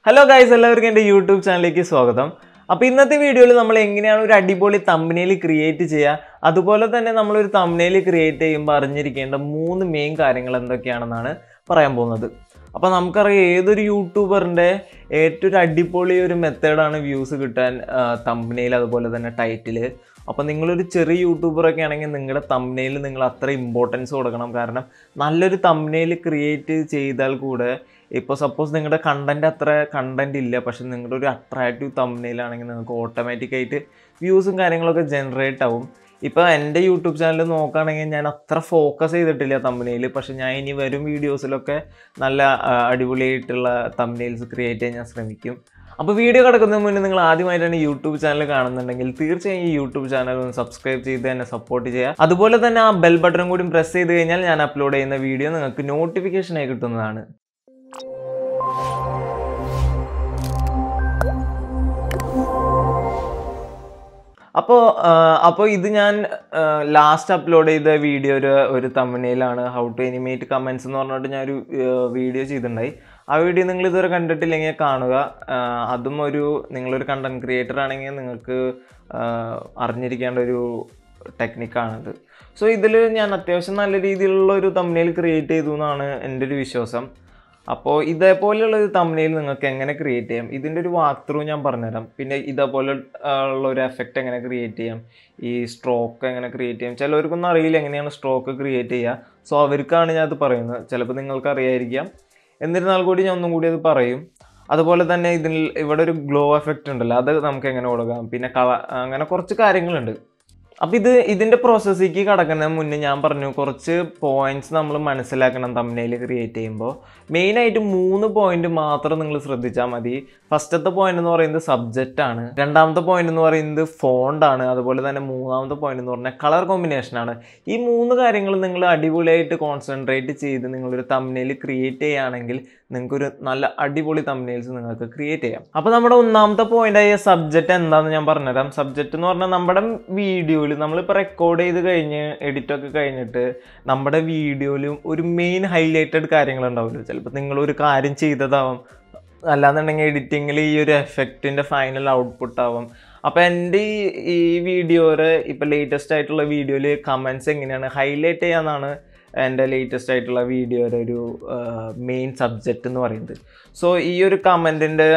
hello guys എല്ലാവർക്കും എൻ്റെ YouTube ചാനലിലേക്ക് സ്വാഗതം അപ്പോൾ ഇന്നത്തെ വീഡിയോയിൽ നമ്മൾ എങ്ങനെയാണ് ഒരു അടിപൊളി തമ്പനയിൽ ക്രിയേറ്റ് ചെയ്യുക അതുപോലെ തന്നെ നമ്മളൊരു തമ്പനയിൽ ക്രിയേറ്റ് ചെയ്യുമ്പോൾ അറിഞ്ഞിരിക്കേണ്ട മൂന്ന് മെയിൻ കാര്യങ്ങൾ എന്തൊക്കെയാണെന്നാണ് പറയാൻ പോകുന്നത് അപ്പോൾ നമുക്കറിയാം ഏതൊരു യൂട്യൂബറിൻ്റെ ഏറ്റവും ഒരു അടിപൊളി ഒരു മെത്തേഡാണ് വ്യൂസ് കിട്ടാൻ തമ്പനയിൽ അതുപോലെ തന്നെ ടൈറ്റിൽ അപ്പോൾ നിങ്ങളൊരു ചെറിയ യൂട്യൂബറൊക്കെ ആണെങ്കിൽ നിങ്ങളുടെ തമ്പനയിൽ നിങ്ങൾ അത്ര ഇമ്പോർട്ടൻസ് കൊടുക്കണം കാരണം നല്ലൊരു തമ്പനയിൽ ക്രിയേറ്റ് ചെയ്താൽ കൂടെ ഇപ്പോൾ സപ്പോസ് നിങ്ങളുടെ കണ്ടൻറ്റ് അത്ര കണ്ടൻറ്റ് ഇല്ല പക്ഷെ നിങ്ങളുടെ ഒരു അട്രാക്റ്റീവ് തമ്പനയിലാണെങ്കിൽ നിങ്ങൾക്ക് ഓട്ടോമാറ്റിക്കായിട്ട് വ്യൂസും കാര്യങ്ങളൊക്കെ ജനറേറ്റ് ആവും ഇപ്പോൾ എൻ്റെ യൂട്യൂബ് ചാനൽ നോക്കുകയാണെങ്കിൽ ഞാൻ അത്ര ഫോക്കസ് ചെയ്തിട്ടില്ല തമ്പനയിൽ പക്ഷെ ഞാൻ ഇനി വരും വീഡിയോസിലൊക്കെ നല്ല ആ, അടിപൊളിയായിട്ടുള്ള തമ്പനയിൽസ് ക്രിയേറ്റ് ചെയ്യാൻ ഞാൻ ശ്രമിക്കും അപ്പോൾ വീഡിയോ കിടക്കുന്നതിന് മുന്നേ നിങ്ങൾ ആദ്യമായിട്ടാണ് യൂട്യൂബ് ചാനൽ കാണുന്നുണ്ടെങ്കിൽ തീർച്ചയായും ഈ യൂട്യൂബ് ചാനൽ ഒന്ന് സബ്സ്ക്രൈബ് ചെയ്ത് തന്നെ സപ്പോർട്ട് ചെയ്യുക അതുപോലെ തന്നെ ആ ബെൽ ബട്ടൺ കൂടി പ്രസ് ചെയ്ത് കഴിഞ്ഞാൽ ഞാൻ അപ്ലോഡ് ചെയ്യുന്ന വീഡിയോ നിങ്ങൾക്ക് നോട്ടിഫിക്കേഷനായി കിട്ടുന്നതാണ് അപ്പോൾ അപ്പോൾ ഇത് ഞാൻ ലാസ്റ്റ് അപ്ലോഡ് ചെയ്ത വീഡിയോ ഒരു ഒരു തമ്മനയിലാണ് ഹൗ ടു എനിമേറ്റ് കമൻസ് എന്ന് പറഞ്ഞിട്ട് ഞാൻ ഒരു വീഡിയോ ചെയ്തിട്ടുണ്ടായി ആ വീഡിയോ നിങ്ങൾ ഇതുവരെ കണ്ടിട്ടില്ലെങ്കിൽ കാണുക ആ, അതും ഒരു നിങ്ങളൊരു കണ്ടന്റ് ക്രിയേറ്റർ ആണെങ്കിൽ നിങ്ങൾക്ക് ആ, അറിഞ്ഞിരിക്കേണ്ട ഒരു ടെക്നിക്കാണിത് സോ ഇതിൽ ഞാൻ അത്യാവശ്യം നല്ല രീതിയിലുള്ള ഒരു തമ്മനയിൽ ക്രിയേറ്റ് ചെയ്തു എന്നാണ് എൻ്റെ ഒരു വിശ്വാസം അപ്പോൾ ഇതേപോലെയുള്ള ഒരു തമ്മനയിൽ നിങ്ങൾക്ക് എങ്ങനെ ക്രിയേറ്റ് ചെയ്യാം ഇതിൻ്റെ ഒരു വാക്ക് ത്രൂ ഞാൻ പറഞ്ഞുതരാം പിന്നെ ഇതേപോലെ ആ, ഉള്ള ഒരു എഫക്റ്റ് എങ്ങനെ ക്രിയേറ്റ് ചെയ്യാം ഈ സ്ട്രോക്ക് എങ്ങനെ ക്രിയേറ്റ് ചെയ്യാം ചിലവർക്കൊന്നും അറിയില്ല എങ്ങനെയാണ് സ്ട്രോക്ക് ക്രിയേറ്റ് ചെയ്യുക സോ അവർക്കാണ് ഞാൻ അത് പറയുന്നത് ചിലപ്പോൾ നിങ്ങൾക്ക് അറിയായിരിക്കാം എന്നിരുന്നാൽ കൂടി ഞാൻ ഒന്നും കൂടി അത് പറയും അതുപോലെ തന്നെ ഇതിൽ ഇവിടെ ഒരു ഗ്ലോ എഫക്റ്റ് ഉണ്ടല്ലോ അത് നമുക്ക് എങ്ങനെ കൊടുക്കാം പിന്നെ കള അങ്ങനെ കുറച്ച് കാര്യങ്ങളുണ്ട് അപ്പോൾ ഇത് ഇതിൻ്റെ പ്രോസസ്സിലേക്ക് കടക്കുന്നതിന് മുന്നേ ഞാൻ പറഞ്ഞു കുറച്ച് പോയിന്റ്സ് നമ്മൾ മനസ്സിലാക്കണം തമ്മനയിൽ ക്രിയേറ്റ് ചെയ്യുമ്പോൾ മെയിനായിട്ട് മൂന്ന് പോയിന്റ് മാത്രം നിങ്ങൾ ശ്രദ്ധിച്ചാൽ മതി ഫസ്റ്റത്തെ പോയിന്റ് എന്ന് പറയുന്നത് സബ്ജക്റ്റ് ആണ് രണ്ടാമത്തെ പോയിന്റ് എന്ന് പറയുന്നത് ഫോണ്ട് ആണ് അതുപോലെ തന്നെ മൂന്നാമത്തെ പോയിന്റ് എന്ന് പറഞ്ഞാൽ കളർ കോമ്പിനേഷൻ ആണ് ഈ മൂന്ന് കാര്യങ്ങൾ നിങ്ങൾ അടിപൊളിയായിട്ട് കോൺസെൻട്രേറ്റ് ചെയ്ത് നിങ്ങളൊരു തമ്മനയിൽ ക്രിയേറ്റ് ചെയ്യുകയാണെങ്കിൽ നിങ്ങൾക്കൊരു നല്ല അടിപൊളി തമ്മനയിൽസ് നിങ്ങൾക്ക് ക്രിയേറ്റ് ചെയ്യാം അപ്പോൾ നമ്മുടെ ഒന്നാമത്തെ പോയിന്റ് ആയ സബ്ജക്റ്റ് എന്താണെന്ന് ഞാൻ പറഞ്ഞുതരാം സബ്ജക്റ്റ് എന്ന് പറഞ്ഞാൽ നമ്മുടെ വീഡിയോയിൽ നമ്മളിപ്പോൾ റെക്കോർഡ് ചെയ്ത് കഴിഞ്ഞ് edit ഒക്കെ കഴിഞ്ഞിട്ട് നമ്മുടെ വീഡിയോയിലും ഒരു മെയിൻ ഹൈലൈറ്റഡ് കാര്യങ്ങൾ ഉണ്ടാവില്ല ചിലപ്പോൾ നിങ്ങളൊരു കാര്യം ചെയ്തതാവാം അല്ലാന്നുണ്ടെങ്കിൽ എഡിറ്റിങ്ങിൽ ഈ ഒരു എഫക്റ്റിൻ്റെ ഫൈനൽ ഔട്ട്പുട്ട് ആവും അപ്പോൾ എൻ്റെ ഈ ഈ വീഡിയോയുടെ ഇപ്പോൾ ലേറ്റസ്റ്റ് ആയിട്ടുള്ള വീഡിയോയിൽ കമൻസ് എങ്ങനെയാണ് ഹൈലൈറ്റ് ചെയ്യാന്നാണ് എൻ്റെ ലേറ്റസ്റ്റ് ആയിട്ടുള്ള വീഡിയോയുടെ ഒരു മെയിൻ സബ്ജക്റ്റ് എന്ന് പറയുന്നത് സോ ഈ ഒരു കമൻറ്റിൻ്റെ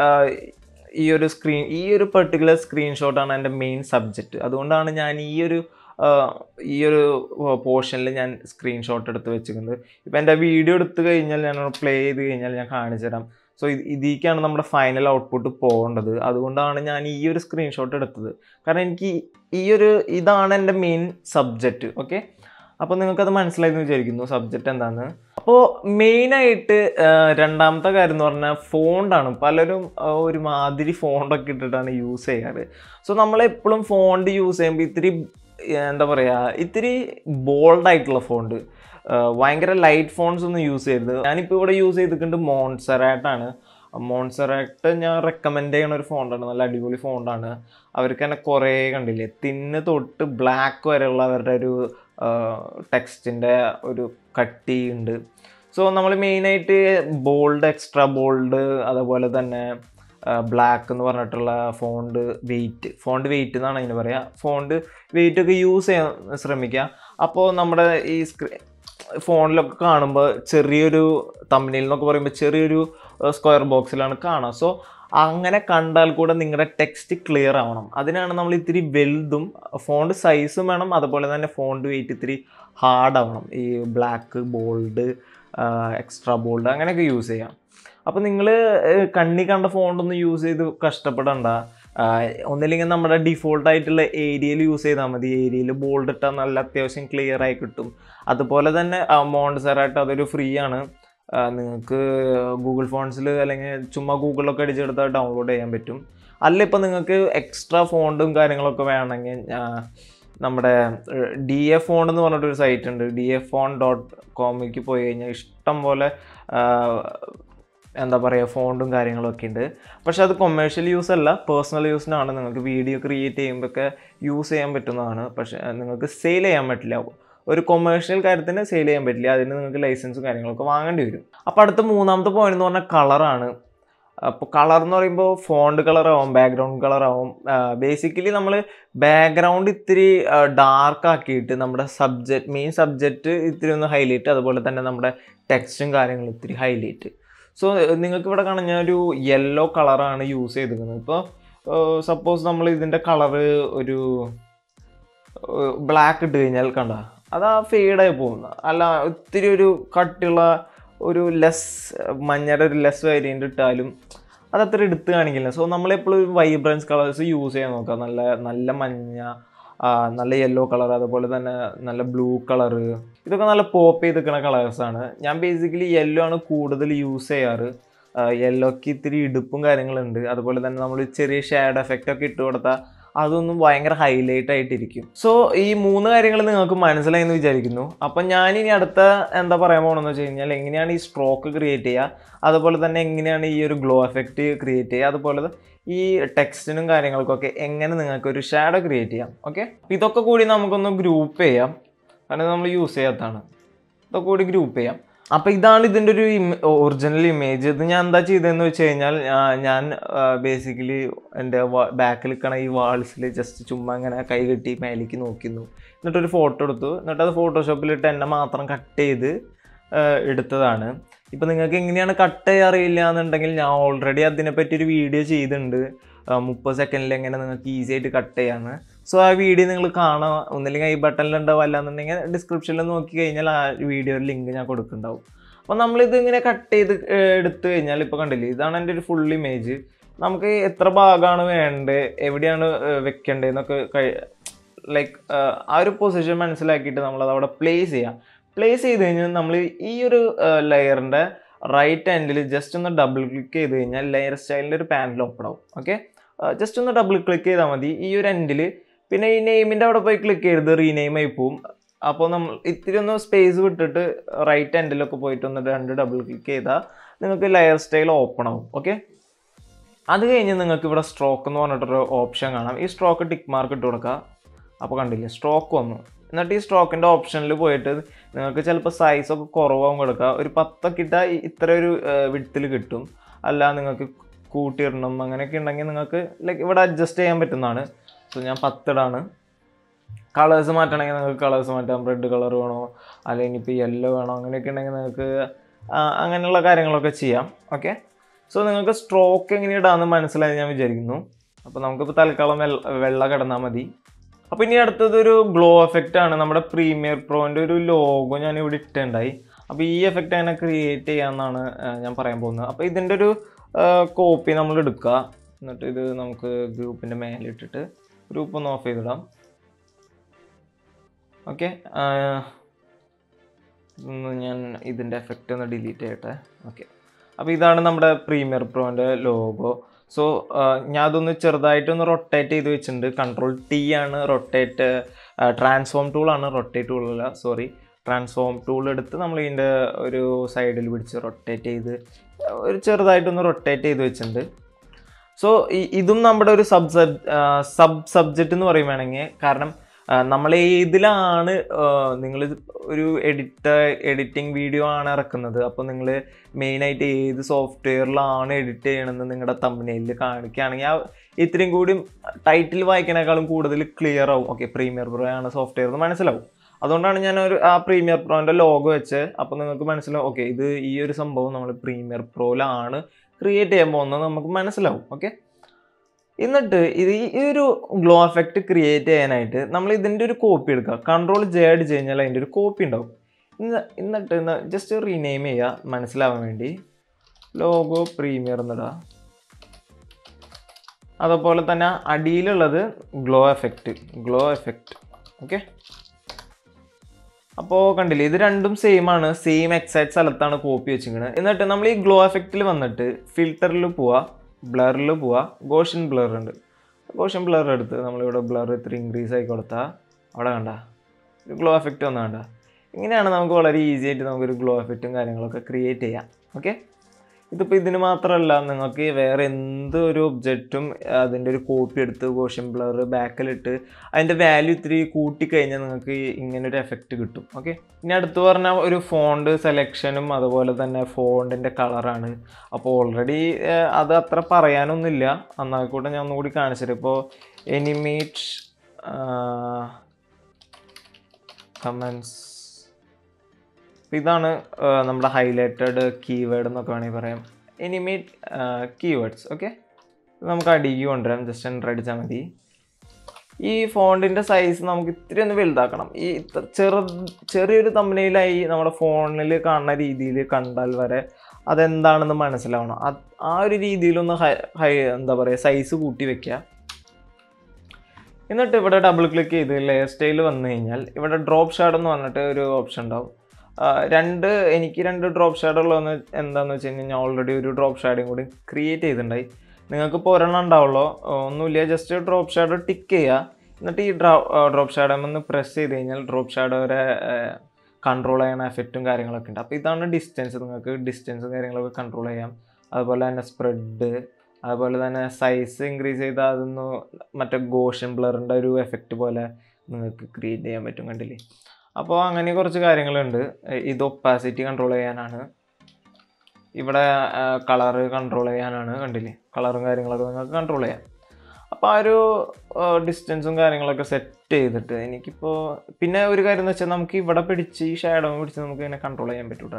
ഈ ഒരു സ്ക്രീൻ ഈ ഒരു പെർട്ടിക്കുലർ സ്ക്രീൻഷോട്ടാണ് എൻ്റെ മെയിൻ സബ്ജക്റ്റ് അതുകൊണ്ടാണ് ഞാൻ ഈ ഒരു ആ, ഈ ഒരു പോർഷനിൽ ഞാൻ സ്ക്രീൻഷോട്ട് എടുത്ത് വെച്ചിരിക്കുന്നത് ഇപ്പം എൻ്റെ വീഡിയോ എടുത്തു കഴിഞ്ഞാൽ ഞാൻ പ്ലേ ചെയ്ത് കഴിഞ്ഞാൽ ഞാൻ കാണിച്ചു തരാം സോ ഇതിലേക്കാണ് നമ്മുടെ ഫൈനൽ ഔട്ട്പുട്ട് പോകേണ്ടത് അതുകൊണ്ടാണ് ഞാൻ ഈ ഒരു സ്ക്രീൻഷോട്ട് എടുത്തത് കാരണം എനിക്ക് ഈ ഒരു ഇതാണ് എൻ്റെ മെയിൻ സബ്ജക്റ്റ് ഓക്കെ അപ്പോൾ നിങ്ങൾക്കത് മനസ്സിലായി എന്ന് വിചാരിക്കുന്നു സബ്ജക്റ്റ് എന്താണെന്ന് അപ്പോൾ മെയിനായിട്ട് രണ്ടാമത്തെ കാര്യം എന്ന് പറഞ്ഞാൽ ഫോണ്ടാണ് പലരും ആ, ഒരു മാതിരി ഫോണ്ടൊക്കെ ഇട്ടിട്ടാണ് യൂസ് ചെയ്യാറ് സോ നമ്മളെപ്പോഴും ഫോണ്ട് യൂസ് ചെയ്യുമ്പോൾ ഇത്തിരി ആ, എന്താ പറയുക ഇത്തിരി ബോൾഡ് ആയിട്ടുള്ള ഫോണ്ട് ഭയങ്കര ലൈറ്റ് ഫോൺസ് ഒന്നും യൂസ് ചെയ്യരുത് ഞാനിപ്പോൾ ഇവിടെ യൂസ് ചെയ്തിട്ടുണ്ട് മോൺസറാട്ടാണ് മോൺസറാട്ട് ഞാൻ റെക്കമെൻഡ് ചെയ്യുന്ന ഒരു ഫോണ്ടാണ് നല്ല അടിപൊളി ഫോണ്ടാണ് അവർക്ക് തന്നെ കുറേ കണ്ടില്ലേ തിന്ന് തൊട്ട് ബ്ലാക്ക് വരെയുള്ള അവരുടെ ഒരു ടെക്സ്റ്റിൻ്റെ ഒരു കട്ടി ഉണ്ട് സോ നമ്മൾ മെയിനായിട്ട് ബോൾഡ് എക്സ്ട്രാ ബോൾഡ് അതുപോലെ തന്നെ ബ്ലാക്ക് എന്ന് പറഞ്ഞിട്ടുള്ള ഫോണ്ട് വെയിറ്റ് ഫോണ്ട് വെയിറ്റ് എന്നാണ് അതിന് പറയുക ഫോണ്ട് വെയിറ്റ് ഒക്കെ യൂസ് ചെയ്യാൻ ശ്രമിക്കുക അപ്പോൾ നമ്മുടെ ഈ സ്ക്രീ ഫോണിലൊക്കെ കാണുമ്പോൾ ചെറിയൊരു തമ്മിൽ എന്നൊക്കെ പറയുമ്പോൾ ചെറിയൊരു സ്ക്വയർ ബോക്സിലാണ് കാണുക സോ അങ്ങനെ കണ്ടാൽ കൂടെ നിങ്ങളുടെ ടെക്സ്റ്റ് ക്ലിയർ ആവണം അതിനാണ് നമ്മൾ ഇത്തിരി വലുതും ഫോണ്ട് സൈസും വേണം അതുപോലെ തന്നെ ഫോണ്ട് വെയിറ്റ് ഇത്തിരി ഹാർഡ് ആവണം ഈ ബ്ലാക്ക് ബോൾഡ് എക്സ്ട്രാ ബോൾഡ് അങ്ങനെയൊക്കെ യൂസ് ചെയ്യാം അപ്പോൾ നിങ്ങൾ കണ്ണി കണ്ട ഫോണ്ടൊന്നും യൂസ് ചെയ്ത് കഷ്ടപ്പെടണ്ട ആഹ് ഒന്നില്ലെങ്കിൽ നമ്മുടെ ഡിഫോൾട്ട് ആയിട്ടുള്ള ഏരിയയിൽ യൂസ് ചെയ്താൽ മതി ഏരിയയിൽ ബോൾഡ് ഇട്ടാൽ നല്ല അത്യാവശ്യം ക്ലിയർ ആയി കിട്ടും അതുപോലെ തന്നെ മോൺസറായിട്ട് അതൊരു ഫ്രീ ആണ് ആഹ് നിങ്ങൾക്ക് ഗൂഗിൾ ഫോൺസിൽ അല്ലെങ്കിൽ ചുമ്മാ ഗൂഗിളിലൊക്കെ അടിച്ചെടുത്താൽ ഡൗൺലോഡ് ചെയ്യാൻ പറ്റും അല്ല ഇപ്പം നിങ്ങൾക്ക് എക്സ്ട്രാ ഫോണ്ടും കാര്യങ്ങളൊക്കെ വേണമെങ്കിൽ ആഹ് നമ്മുടെ ഡി എഫ് ഫോൺ എന്ന് പറഞ്ഞിട്ടൊരു സൈറ്റ് ഉണ്ട് ഡി എഫ് ഫോൺ ഡോട്ട് കോമിലേക്ക് പോയി കഴിഞ്ഞാൽ ഇഷ്ടം പോലെ ആഹ് എന്താ പറയുക ഫോണ്ടും കാര്യങ്ങളൊക്കെ ഉണ്ട് പക്ഷെ അത് കൊമേഴ്ഷ്യൽ യൂസ് അല്ല പേഴ്സണൽ യൂസിനാണ് നിങ്ങൾക്ക് വീഡിയോ ക്രിയേറ്റ് ചെയ്യുമ്പോഴൊക്കെ യൂസ് ചെയ്യാൻ പറ്റുന്നതാണ് പക്ഷേ നിങ്ങൾക്ക് സെയിൽ ചെയ്യാൻ പറ്റില്ല ഒരു കൊമേഴ്ഷ്യൽ കാര്യത്തിന് സെയിൽ ചെയ്യാൻ പറ്റില്ല അതിന് നിങ്ങൾക്ക് ലൈസൻസും കാര്യങ്ങളൊക്കെ വാങ്ങേണ്ടി വരും അപ്പോൾ അടുത്ത മൂന്നാമത്തെ പോയിന്റ് എന്ന് പറഞ്ഞാൽ കളറാണ് അപ്പോൾ കളർ എന്ന് പറയുമ്പോൾ ഫോണ്ട് കളർ ആവും ബാക്ക്ഗ്രൗണ്ട് കളർ ആവും ബേസിക്കലി നമ്മൾ ബാക്ക്ഗ്രൗണ്ട് ഇത്തിരി ഡാർക്ക് ആക്കിയിട്ട് നമ്മുടെ സബ്ജക്റ്റ് മെയിൻ സബ്ജക്റ്റ് ഇത്തിരി ഒന്ന് ഹൈലൈറ്റ് അതുപോലെ തന്നെ നമ്മുടെ ടെക്സ്റ്റും കാര്യങ്ങളും ഇത്തിരി ഹൈലൈറ്റ് സോ നിങ്ങൾക്ക് ഇവിടെ കാണാൻ ഞാൻ ഒരു യെല്ലോ കളറാണ് യൂസ് ചെയ്തിരിക്കുന്നത് ഇപ്പോൾ സപ്പോസ് നമ്മൾ ഇതിൻ്റെ കളറ് ഒരു ബ്ലാക്ക് ഇട്ട് കഴിഞ്ഞാൽ കണ്ട അത് ആ ഫെയ്ഡായി പോകുന്ന അല്ല ഒത്തിരി ഒരു കട്ടിയുള്ള ഒരു ലെസ് മഞ്ഞയുടെ ഒരു ലെസ് വേരിയൻ്റ് ഇട്ടാലും അതത്ര എടുത്ത് കാണിക്കില്ല സോ നമ്മളെപ്പോഴും വൈബ്രൻസ് കളേഴ്സ് യൂസ് ചെയ്യാൻ നോക്കുക നല്ല നല്ല മഞ്ഞ ആ, നല്ല യെല്ലോ കളർ അതുപോലെ തന്നെ നല്ല ബ്ലൂ കളറ് ഇതൊക്കെ നല്ല പോപ്പ് ചെയ്ത് നിൽക്കുന്ന കളേഴ്സാണ് ഞാൻ ബേസിക്കലി യെല്ലോ ആണ് കൂടുതൽ യൂസ് ചെയ്യാറ് യെല്ലോക്ക് ഇത്തിരി ഇടുപ്പും കാര്യങ്ങളുണ്ട് അതുപോലെ തന്നെ നമ്മൾ ചെറിയ ഷാഡ് എഫക്റ്റ് ഒക്കെ ഇട്ട് കൊടുത്താൽ അതൊന്നും ഭയങ്കര ഹൈലൈറ്റ് ആയിട്ടിരിക്കും സോ ഈ മൂന്ന് കാര്യങ്ങൾ നിങ്ങൾക്ക് മനസ്സിലായി എന്ന് വിചാരിക്കുന്നു അപ്പം ഞാനിനി അടുത്ത എന്താ പറയാൻ പോകണമെന്ന് വെച്ച് കഴിഞ്ഞാൽ എങ്ങനെയാണ് ഈ സ്ട്രോക്ക് ക്രിയേറ്റ് ചെയ്യുക അതുപോലെ തന്നെ എങ്ങനെയാണ് ഈ ഒരു ഗ്ലോ എഫക്റ്റ് ക്രിയേറ്റ് ചെയ്യുക അതുപോലെ ഈ ടെക്സ്റ്റിനും കാര്യങ്ങൾക്കൊക്കെ എങ്ങനെ നിങ്ങൾക്ക് ഒരു ഷാഡോ ക്രിയേറ്റ് ചെയ്യാം ഓക്കെ ഇതൊക്കെ കൂടി നമുക്കൊന്ന് ഗ്രൂപ്പ് ചെയ്യാം കാരണം നമ്മൾ യൂസ് ചെയ്യാത്തതാണ് ഇതൊക്കെ കൂടി ഗ്രൂപ്പ് ചെയ്യാം അപ്പോൾ ഇതാണ് ഇതിൻ്റെ ഒരു ഒറിജിനൽ ഇമേജ് ഇത് ഞാൻ എന്താ ചെയ്തതെന്ന് വെച്ച് കഴിഞ്ഞാൽ ആ, ഞാൻ ബേസിക്കലി എൻ്റെ ബാക്കിൽ നിൽക്കണ ഈ വാൾസിൽ ജസ്റ്റ് ചുമ്മാ ഇങ്ങനെ കൈ കെട്ടി മേലേക്ക് നോക്കുന്നു എന്നിട്ടൊരു ഫോട്ടോ എടുത്തു എന്നിട്ട് അത് ഫോട്ടോഷോപ്പിലിട്ട് എന്നെ മാത്രം കട്ട് ചെയ്ത് ആ, എടുത്തതാണ് ഇപ്പം നിങ്ങൾക്ക് എങ്ങനെയാണ് കട്ട് ചെയ്യാൻ അറിയില്ല എന്നുണ്ടെങ്കിൽ ഞാൻ ഓൾറെഡി അതിനെപ്പറ്റി ഒരു വീഡിയോ ചെയ്തിട്ടുണ്ട് മുപ്പത് സെക്കൻഡിൽ എങ്ങനെ നിങ്ങൾക്ക് ഈസി ആയിട്ട് കട്ട് ചെയ്യാമെന്ന് സോ ആ വീഡിയോ നിങ്ങൾ കാണാം ഒന്നില്ലെങ്കിൽ ഈ ബട്ടണിൽ ഉണ്ടാവും അല്ലാന്നുണ്ടെങ്കിൽ ഡിസ്ക്രിപ്ഷനിൽ നോക്കി കഴിഞ്ഞാൽ ആ വീഡിയോയുടെ ലിങ്ക് ഞാൻ കൊടുക്കുന്നുണ്ടാവും അപ്പോൾ നമ്മളിത് ഇങ്ങനെ കട്ട് ചെയ്ത് ഏർ എടുത്തു കഴിഞ്ഞാൽ ഇപ്പോൾ കണ്ടില്ലേ ഇതാണ് എൻ്റെ ഒരു ഫുൾ ഇമേജ് നമുക്ക് എത്ര ഭാഗമാണ് വേണ്ടത് എവിടെയാണ് ഏർ വെക്കേണ്ടതെന്നൊക്കെ ലൈക്ക് ആ ഒരു പൊസിഷൻ മനസ്സിലാക്കിയിട്ട് നമ്മളത് അവിടെ പ്ലേസ് ചെയ്യാം പ്ലേസ് ചെയ്ത് കഴിഞ്ഞാൽ നമ്മൾ ഈ ഒരു ലെയറിൻ്റെ റൈറ്റ് ഹാൻഡിൽ ജസ്റ്റ് ഒന്ന് ഡബിൾ ക്ലിക്ക് ചെയ്ത് കഴിഞ്ഞാൽ ലെയർ സ്റ്റൈലിൻ്റെ ഒരു പാനൽ ഓപ്പൺ ആവും ഓക്കെ ജസ്റ്റ് ഒന്ന് ഡബിൾ ക്ലിക്ക് ചെയ്താൽ മതി ഈ ഒരു എൻഡിൽ പിന്നെ ഈ നെയിമിൻ്റെ അവിടെ പോയി ക്ലിക്ക് ചെയ്ത് റീനെയിം ആയി പോവും അപ്പോൾ നമ്മൾ ഇത്തിരി ഒന്ന് സ്പേസ് വിട്ടിട്ട് റൈറ്റ് എൻഡിലൊക്കെ പോയിട്ട് ഒന്ന് രണ്ട് ഡബിൾ ക്ലിക്ക് ചെയ്താൽ നിങ്ങൾക്ക് ലെയർ സ്റ്റൈൽ ഓപ്പൺ ആവും ഓക്കെ അത് കഴിഞ്ഞ് നിങ്ങൾക്ക് ഇവിടെ സ്ട്രോക്ക് എന്ന് പറഞ്ഞിട്ടൊരു ഓപ്ഷൻ കാണാം ഈ സ്ട്രോക്ക് ടിക്ക് മാർക്ക് ഇട്ട് കൊടുക്കുക അപ്പോൾ കണ്ടില്ലേ സ്ട്രോക്ക് വന്നു എന്നിട്ട് ഈ സ്ട്രോക്കിൻ്റെ ഓപ്ഷനിൽ പോയിട്ട് നിങ്ങൾക്ക് ചിലപ്പോൾ സൈസൊക്കെ കുറവാകും കൊടുക്കുക ഒരു പത്തൊക്കെ ഇട്ടാൽ ഇത്ര ഒരു വിടത്തിൽ കിട്ടും അല്ല നിങ്ങൾക്ക് കൂട്ടിയിടണം അങ്ങനെയൊക്കെ ഉണ്ടെങ്കിൽ നിങ്ങൾക്ക് ലൈക്ക് ഇവിടെ അഡ്ജസ്റ്റ് ചെയ്യാൻ പറ്റുന്നതാണ് സോ ഞാൻ പത്തിടാണ് കളേഴ്സ് മാറ്റണമെങ്കിൽ നിങ്ങൾക്ക് കളേഴ്സ് മാറ്റാം റെഡ് കളർ വേണോ അല്ലെങ്കിൽ ഇപ്പോൾ യെല്ലോ വേണോ അങ്ങനെയൊക്കെ ഉണ്ടെങ്കിൽ നിങ്ങൾക്ക് ആ, അങ്ങനെയുള്ള കാര്യങ്ങളൊക്കെ ചെയ്യാം ഓക്കെ സോ നിങ്ങൾക്ക് സ്ട്രോക്ക് എങ്ങനെ ഇടാമെന്ന് മനസ്സിലായി ഞാൻ വിചാരിക്കുന്നു അപ്പോൾ നമുക്കിപ്പോൾ തൽക്കാലം വെള്ള വെള്ള കിടന്നാൽ മതി അപ്പോൾ ഇനി അടുത്തത് ഒരു ഗ്ലോ എഫക്റ്റ് ആണ് നമ്മുടെ പ്രീമിയർ പ്രോൻ്റെ ഒരു ലോഗോ ഞാൻ ഇവിടെ ഇട്ടുണ്ടായി അപ്പോൾ ഈ എഫക്റ്റ് അങ്ങനെ ക്രിയേറ്റ് ചെയ്യാമെന്നാണ് ആ, ഞാൻ പറയാൻ പോകുന്നത് അപ്പോൾ ഇതിൻ്റെ ഒരു കോപ്പി നമ്മൾ എടുക്കുക എന്നിട്ട് ഇത് നമുക്ക് ഗ്രൂപ്പിൻ്റെ മേലിട്ടിട്ട് ഗ്രൂപ്പ് ഒന്ന് ഓഫ് ചെയ്തിടാം ഓക്കെ ഒന്ന് ഞാൻ ഇതിൻ്റെ എഫക്റ്റ് ഒന്ന് ഡിലീറ്റ് ചെയ്യട്ടെ ഓക്കെ അപ്പോൾ ഇതാണ് നമ്മുടെ പ്രീമിയർ പ്രോൻ്റെ ലോഗോ സോ ഞാൻ അതൊന്ന് ചെറുതായിട്ടൊന്ന് റൊട്ടേറ്റ് ചെയ്ത് വെച്ചിട്ടുണ്ട് കൺട്രോൾ ടി ആണ് റൊട്ടേറ്റ് ട്രാൻസ്ഫോം ടൂളാണ് റൊട്ടേറ്റ് ടൂളല്ല സോറി ട്രാൻസ്ഫോം ടൂൾ എടുത്ത് നമ്മൾ ഇതിൻ്റെ ഒരു സൈഡിൽ പിടിച്ച് റൊട്ടേറ്റ് ചെയ്ത് ഒരു ചെറുതായിട്ടൊന്ന് റൊട്ടേറ്റ് ചെയ്ത് വെച്ചിട്ടുണ്ട് സോ ഇതും നമ്മുടെ ഒരു സബ് സബ് സബ് സബ്ജക്റ്റ് എന്ന് പറയും വേണമെങ്കിൽ കാരണം നമ്മൾ ഏതിലാണ് നിങ്ങൾ ഒരു എഡിറ്റ എഡിറ്റിംഗ് വീഡിയോ ആണ് ഇറക്കുന്നത് അപ്പോൾ നിങ്ങൾ മെയിനായിട്ട് ഏത് സോഫ്റ്റ്വെയറിലാണ് എഡിറ്റ് ചെയ്യണമെന്ന് നിങ്ങളുടെ തമ്പനയിൽ കാണിക്കുകയാണെങ്കിൽ ആ ഇത്രയും കൂടി ടൈറ്റിൽ വായിക്കണേക്കാളും കൂടുതൽ ക്ലിയർ ആവും ഓക്കെ പ്രീമിയർ പ്രോ ആണ് സോഫ്റ്റ്വെയർ എന്ന് മനസ്സിലാവും അതുകൊണ്ടാണ് ഞാൻ ഒരു ആ പ്രീമിയർ പ്രോൻ്റെ ലോഗോ വെച്ച് അപ്പോൾ നിങ്ങൾക്ക് മനസ്സിലാവും ഓക്കെ ഇത് ഈ ഒരു സംഭവം നമ്മൾ പ്രീമിയർ പ്രോയിലാണ് ക്രിയേറ്റ് ചെയ്യാൻ പോകുന്നത് നമുക്ക് മനസ്സിലാവും ഓക്കെ എന്നിട്ട് ഇത് ഈ ഈ ഒരു ഗ്ലോ എഫക്റ്റ് ക്രിയേറ്റ് ചെയ്യാനായിട്ട് നമ്മൾ ഇതിൻ്റെ ഒരു കോപ്പി എടുക്കുക കൺട്രോൾ ജെ അടിച്ച് കഴിഞ്ഞാൽ അതിൻ്റെ ഒരു കോപ്പി ഉണ്ടാവും ഇന്ന് എന്നിട്ട് ജസ്റ്റ് റീനെയിം ചെയ്യുക മനസ്സിലാവാൻ വേണ്ടി ലോഗോ പ്രീമിയർ എന്നിടുക അതുപോലെ തന്നെ അടിയിലുള്ളത് glow effect glow effect okay അപ്പോൾ കണ്ടില്ലേ ഇത് രണ്ടും സെയിം ആണ് സെയിം എക്സാക്ട് സ്ഥലത്താണ് കോപ്പി വെച്ചിരിക്കുന്നത് എന്നിട്ട് നമ്മൾ ഈ ഗ്ലോ എഫക്റ്റിൽ വന്നിട്ട് ഫിൽറ്ററിൽ പോവുക ബ്ലറിൽ പോവുക ഗോഷൻ ബ്ലർ ഉണ്ട് ഗോഷൻ ബ്ലർ എടുത്ത് നമ്മളിവിടെ ബ്ലർ ഇത്ര ഇൻക്രീസ് ആയി കൊടുത്താൽ അവിടെ കണ്ട ഒരു ഗ്ലോ എഫക്റ്റ് വന്ന കണ്ട ഇങ്ങനെയാണ് നമുക്ക് വളരെ ഈസി ആയിട്ട് നമുക്കൊരു ഗ്ലോ എഫക്റ്റും കാര്യങ്ങളൊക്കെ ക്രിയേറ്റ് ചെയ്യാം ഓക്കെ ഇതിപ്പോൾ ഇതിന് മാത്രമല്ല നിങ്ങൾക്ക് വേറെ എന്ത് ഒരു ഒബ്ജക്റ്റും അതിൻ്റെ ഒരു കോപ്പി എടുത്ത് ഗോഷൻ ബ്ലർ ബാക്കിലിട്ട് അതിൻ്റെ വാല്യൂ ഇത്തിരി കൂട്ടിക്കഴിഞ്ഞാൽ നിങ്ങൾക്ക് ഇങ്ങനെ ഒരു എഫക്റ്റ് കിട്ടും ഓക്കെ ഇനി അടുത്ത് പറഞ്ഞ ഒരു ഫോണ്ട് സെലക്ഷനും അതുപോലെ തന്നെ ഫോണ്ടിൻ്റെ കളറാണ് അപ്പോൾ ഓൾറെഡി അത് അത്ര പറയാനൊന്നുമില്ല എന്നാൽ കൂടെ ഞാൻ ഒന്നുകൂടി കാണിച്ചിട്ട് ഇപ്പോൾ എനിമേറ്റ് കമൻസ് ഇതാണ് ആ, നമ്മുടെ ഹൈലൈറ്റഡ് കീവേഡ് എന്നൊക്കെ വേണമെങ്കിൽ പറയാം എനിമേറ്റ് കീവേഡ്സ് ഓക്കെ നമുക്ക് അടിക്ക് കൊണ്ടുവരാം ജസ്റ്റ് എൻ്റർ അടിച്ചാൽ മതി ഈ ഫോണ്ടിൻ്റെ സൈസ് നമുക്ക് ഇത്തിരി ഒന്ന് വലുതാക്കണം ഈ ഇത്ര- ചെറു ചെറിയൊരു തമ്പനയിലായി നമ്മുടെ ഫോണിൽ കാണുന്ന രീതിയിൽ കണ്ടാൽ വരെ അതെന്താണെന്ന് മനസ്സിലാവണം അത് ആ ഒരു രീതിയിലൊന്ന് ഹൈ ഹൈ എന്താ പറയുക സൈസ് കൂട്ടി വെക്കുക എന്നിട്ട് ഇവിടെ ഡബിൾ ക്ലിക്ക് ചെയ്ത് ലെയർ സ്റ്റൈൽ വന്നു കഴിഞ്ഞാൽ ഇവിടെ ഡ്രോപ്പ് ഷാഡ് എന്ന് പറഞ്ഞിട്ട് ഒരു ഓപ്ഷൻ ഉണ്ടാവും ആ, രണ്ട് എനിക്ക് രണ്ട് ഡ്രോപ്പ് ഷാഡ് ഉള്ളതെന്ന് എന്താണെന്ന് വെച്ച് കഴിഞ്ഞാൽ ഞാൻ ഓൾറെഡി ഒരു ഡ്രോപ്പ് ഷാഡും കൂടി ക്രിയേറ്റ് ചെയ്തിട്ടുണ്ടായി നിങ്ങൾക്ക് ഇപ്പോൾ ഒരെണ്ണം ഉണ്ടാവുള്ളൂ ഒന്നുമില്ല ജസ്റ്റ് ഡ്രോപ്പ് ഷാഡോ ടിക്ക് ചെയ്യുക എന്നിട്ട് ഈ ഡ്രോ ഡ്രോപ്പ് ഷാഡോ ഒന്ന് പ്രസ് ചെയ്ത് കഴിഞ്ഞാൽ ഡ്രോപ്പ് ഷാഡോ വരെ കൺട്രോൾ ചെയ്യണ എഫക്റ്റും കാര്യങ്ങളൊക്കെ ഉണ്ട് അപ്പോൾ ഇതാണ് ഡിസ്റ്റൻസ് നിങ്ങൾക്ക് ഡിസ്റ്റൻസും കാര്യങ്ങളൊക്കെ കൺട്രോൾ ചെയ്യാം അതുപോലെ തന്നെ സ്പ്രെഡ് അതുപോലെ തന്നെ സൈസ് ഇൻക്രീസ് ചെയ്താൽ അതൊന്ന് മറ്റേ ഗോഷൻ ബ്ലറിൻ്റെ ഒരു എഫക്റ്റ് പോലെ നിങ്ങൾക്ക് ക്രിയേറ്റ് ചെയ്യാൻ പറ്റും കണ്ടില്ലേ അപ്പോൾ അങ്ങനെ കുറച്ച് കാര്യങ്ങളുണ്ട് എ, ഇത് ഒപ്പാസിറ്റി കൺട്രോൾ ചെയ്യാനാണ് ഇവിടെ കളറ് കൺട്രോൾ ചെയ്യാനാണ് കണ്ടില്ലേ കളറും കാര്യങ്ങളൊക്കെ നിങ്ങൾക്ക് കൺട്രോൾ ചെയ്യാം അപ്പോൾ ആ ഒരു ഡിസ്റ്റൻസും കാര്യങ്ങളൊക്കെ സെറ്റ് ചെയ്തിട്ട് എനിക്കിപ്പോൾ പിന്നെ ഒരു കാര്യം എന്ന് വെച്ചാൽ നമുക്ക് ഇവിടെ പിടിച്ച് ഈ ഷാഡോ പിടിച്ച് നമുക്ക് ഇങ്ങനെ കൺട്രോൾ ചെയ്യാൻ പറ്റൂട്ടോ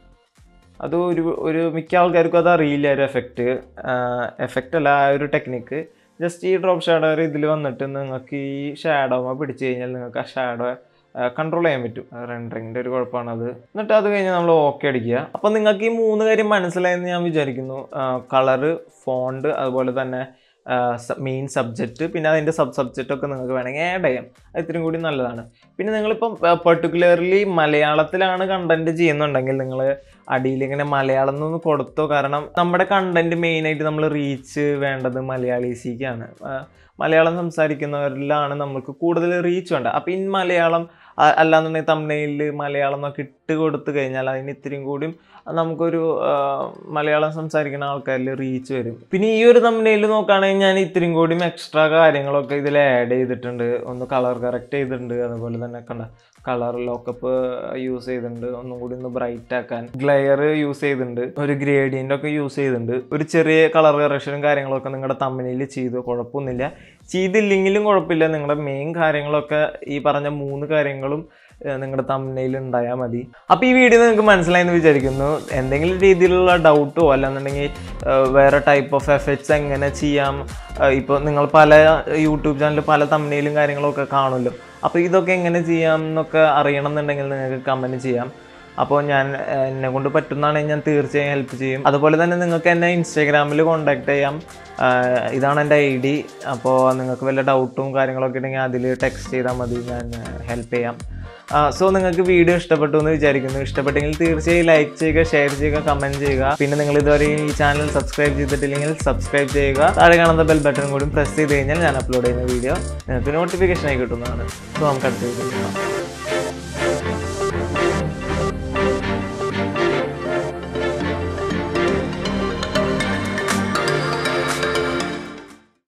അത് ഒരു ഒരു മിക്ക ആൾക്കാർക്കും അത് അറിയില്ല ഒരു എഫക്റ്റ് എഫക്റ്റ് അല്ല ആ ഒരു ടെക്നിക്ക് ജസ്റ്റ് ഈ ഡ്രോപ്പ് ഷാഡോ ഇതിൽ വന്നിട്ട് നിങ്ങൾക്ക് ഈ ഷാഡോ പിടിച്ച് കഴിഞ്ഞാൽ നിങ്ങൾക്ക് ആ ഷാഡോ കൺട്രോൾ ചെയ്യാൻ പറ്റും റെൻഡറിങ്ങിൻ്റെ ഒരു കുഴപ്പമാണ് അത് എന്നിട്ട് അത് കഴിഞ്ഞ് നമ്മൾ ഓക്കെ അടിക്കുക അപ്പോൾ നിങ്ങൾക്ക് ഈ മൂന്ന് കാര്യം മനസ്സിലായെന്ന് ഞാൻ വിചാരിക്കുന്നു കളറ് ഫോണ്ട് അതുപോലെ തന്നെ മെയിൻ സബ്ജക്റ്റ് പിന്നെ അതിൻ്റെ സബ് സബ്ജക്റ്റ് ഒക്കെ നിങ്ങൾക്ക് വേണമെങ്കിൽ ആഡ് ചെയ്യാം അത് ഇത്രയും കൂടി നല്ലതാണ് പിന്നെ നിങ്ങളിപ്പം പെർട്ടിക്കുലർലി മലയാളത്തിലാണ് കണ്ടന്റ് ചെയ്യുന്നുണ്ടെങ്കിൽ നിങ്ങൾ അടിയിൽ ഇങ്ങനെ മലയാളം എന്നൊന്ന് കൊടുത്തോ കാരണം നമ്മുടെ കണ്ടന്റ് മെയിനായിട്ട് നമ്മൾ റീച്ച് വേണ്ടത് മലയാളീസിക്കാണ് മലയാളം സംസാരിക്കുന്നവരിലാണ് നമുക്ക് കൂടുതൽ റീച്ച് വേണ്ടത് അപ്പം ഇൻ മലയാളം അ- അല്ലാന്നുണ്ടെങ്കിൽ തമിഴ്നയിൽ മലയാളം എന്നൊക്കെ ഇട്ട് കൊടുത്തു കഴിഞ്ഞാൽ അതിന് ഇത്തിരിയും കൂടിയും നമുക്കൊരു ആ, മലയാളം സംസാരിക്കുന്ന ആൾക്കാരിൽ റീച്ച് വരും പിന്നെ ഈ ഒരു തമിഴ്നയിൽ നോക്കുകയാണെങ്കിൽ ഞാൻ ഇത്തിരിയും കൂടിയും എക്സ്ട്രാ കാര്യങ്ങളൊക്കെ ഇതിൽ ആഡ് ചെയ്തിട്ടുണ്ട് ഒന്ന് കളർ കറക്റ്റ് ചെയ്തിട്ടുണ്ട് അതുപോലെ തന്നെ കണ്ട കളർ ലോക്കപ്പ് യൂസ് ചെയ്തിട്ടുണ്ട് ഒന്നും കൂടി ഒന്ന് ബ്രൈറ്റ് ആക്കാൻ ഗ്ലെയർ യൂസ് ചെയ്തിട്ടുണ്ട് ഒരു ഗ്രേഡിയൻ്റ് ഒക്കെ യൂസ് ചെയ്തിട്ടുണ്ട് ഒരു ചെറിയ കളർ കറക്ഷനും കാര്യങ്ങളൊക്കെ നിങ്ങളുടെ തമ്മിലിൽ ചെയ്തു കുഴപ്പമൊന്നുമില്ല ചെയ്തില്ലെങ്കിലും കുഴപ്പമില്ല നിങ്ങളുടെ മെയിൻ കാര്യങ്ങളൊക്കെ ഈ പറഞ്ഞ മൂന്ന് കാര്യങ്ങളും ഏഹ്, നിങ്ങളുടെ തമ്മിൽ ഉണ്ടായാൽ മതി അപ്പോൾ ഈ വീഡിയോ നിങ്ങൾക്ക് മനസ്സിലായെന്ന് വിചാരിക്കുന്നു എന്തെങ്കിലും രീതിയിലുള്ള ഡൗട്ടോ അല്ലാന്നുണ്ടെങ്കിൽ ഏഹ്, വേറെ ടൈപ്പ് ഓഫ് എഫക്ട്സ് എങ്ങനെ ചെയ്യാം ഇപ്പോൾ നിങ്ങൾ പല യൂട്യൂബ് ചാനലിൽ പല തമ്മിലും കാര്യങ്ങളൊക്കെ കാണുമല്ലോ അപ്പോൾ ഇതൊക്കെ എങ്ങനെ ചെയ്യാം എന്നൊക്കെ അറിയണം എന്നുണ്ടെങ്കിൽ നിങ്ങൾക്ക് കമൻറ്റ് ചെയ്യാം അപ്പോൾ ഞാൻ ഏഹ്, എന്നെ കൊണ്ട് പറ്റുന്നതാണെങ്കിൽ ഞാൻ തീർച്ചയായും ഹെൽപ്പ് ചെയ്യും അതുപോലെ തന്നെ നിങ്ങൾക്ക് എന്നെ ഇൻസ്റ്റാഗ്രാമിൽ കോൺടാക്ട് ചെയ്യാം ആഹ് ഇതാണ് എൻ്റെ ഐ ഡി അപ്പോൾ നിങ്ങൾക്ക് വല്ല ഡൗട്ടും കാര്യങ്ങളൊക്കെ ഉണ്ടെങ്കിൽ അതിൽ ടെക്സ്റ്റ് ചെയ്താൽ മതി ഞാൻ ഹെൽപ്പ് ചെയ്യാം സോ നിങ്ങൾക്ക് വീഡിയോ ഇഷ്ടപ്പെട്ടു എന്ന് വിചാരിക്കുന്നു ഇഷ്ടപ്പെട്ടെങ്കിൽ തീർച്ചയായും ലൈക്ക് ചെയ്യുക ഷെയർ ചെയ്യുക കമൻറ്റ് ചെയ്യുക പിന്നെ നിങ്ങൾ ഇതുവരെ ഈ ചാനൽ സബ്സ്ക്രൈബ് ചെയ്തിട്ടില്ലെങ്കിൽ സബ്സ്ക്രൈബ് ചെയ്യുക താഴെ കാണുന്ന ബെൽ ബട്ടൺ കൂടി പ്രസ് ചെയ്ത് കഴിഞ്ഞാൽ ഞാൻ അപ്ലോഡ് ചെയ്യുന്ന വീഡിയോ നിങ്ങൾക്ക് നോട്ടിഫിക്കേഷനായി കിട്ടുന്നതാണ് സോ നമുക്ക് അടുത്ത വീഡിയോ കാണാം